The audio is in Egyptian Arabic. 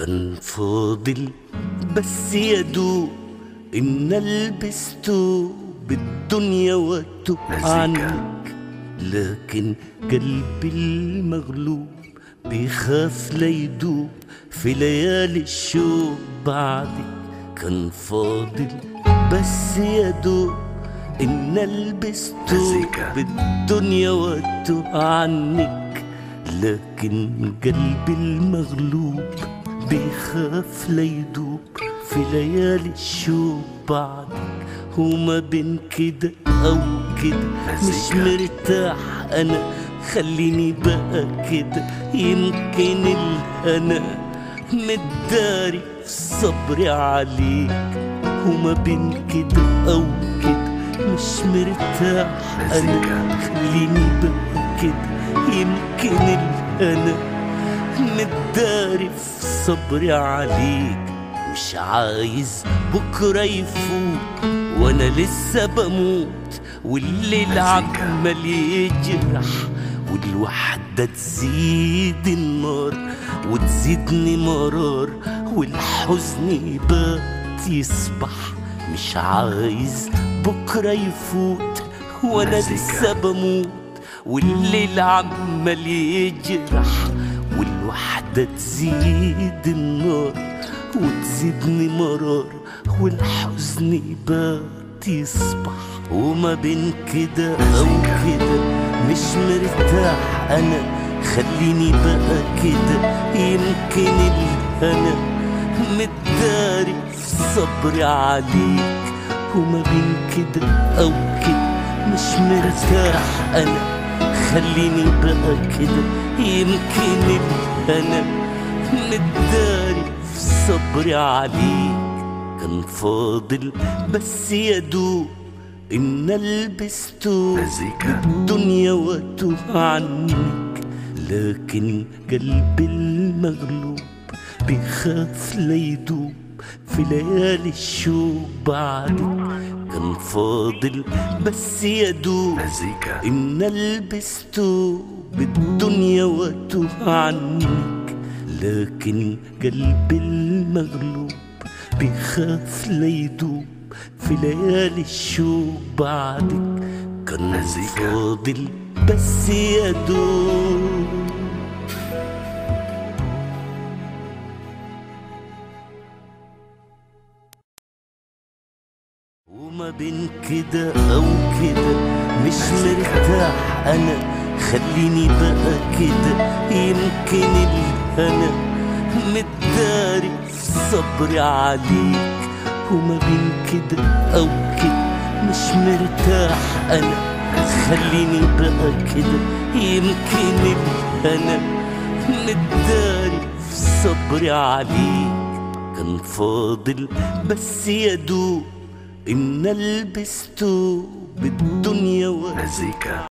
كان فاضل بس يدوب إن لبسته بالدنيا واتوب مزيكا. عنك لكن قلبي المغلوب بيخاف لا يدوب في ليالي الشوق بعدك كان فاضل بس يدوب إن لبسته مزيكا. بالدنيا واتوب عنك لكن قلبي المغلوب بيخاف لا يدوب في ليالي الشوق بعدك وما بين كده او كده مش مزيكا. مرتاح انا خليني بقى كده يمكن الهنا متداري في صبري عليك وما بين كده او كده مش مرتاح انا مزيكا. خليني بقى كده يمكن الهنا متداري في صبري عليك مش عايز بكرة يفوت وانا لسه بموت والليل مزيكا. عمال يجرح والوحدة تزيد النار وتزيدني مرار والحزن يبات يصبح مش عايز بكرة يفوت وانا مزيكا. لسه بموت والليل عمال يجرح والوحدة تزيد النار وتزيدني مرار والحزن يبات يصبح وما بين كده أو مزيكا. كده مش مرتاح أنا خليني بقى كده يمكن الهنا متداري في صبري عليك وما بين كده أو كده مش مرتاح أنا خليني بقى كده يمكن الهنا متداري في صبري عليك كان فاضل بس يدوب إن لبسته مزيكا. الدنيا واتوه عنك لكن قلبي المغلوب بيخاف لا يدوب في ليالي الشوق بعدك كان فاضل بس يدوب مزيكا إن لبسته بالدنيا واتوه عنك لكن قلبي المغلوب بيخاف لا يدوب في ليالي الشوق بعدك كان مزيكا. فاضل بس يدوب وما بين كده او كده مش مرتاح انا خليني بقى كده يمكن الهنا متداري في صبري عليك وما بين كده او كده مش مرتاح انا خليني بقى كده يمكن الهنا متداري في صبري عليك كان فاضل بس يدوب إن لبسته بالدنيا و مزيكا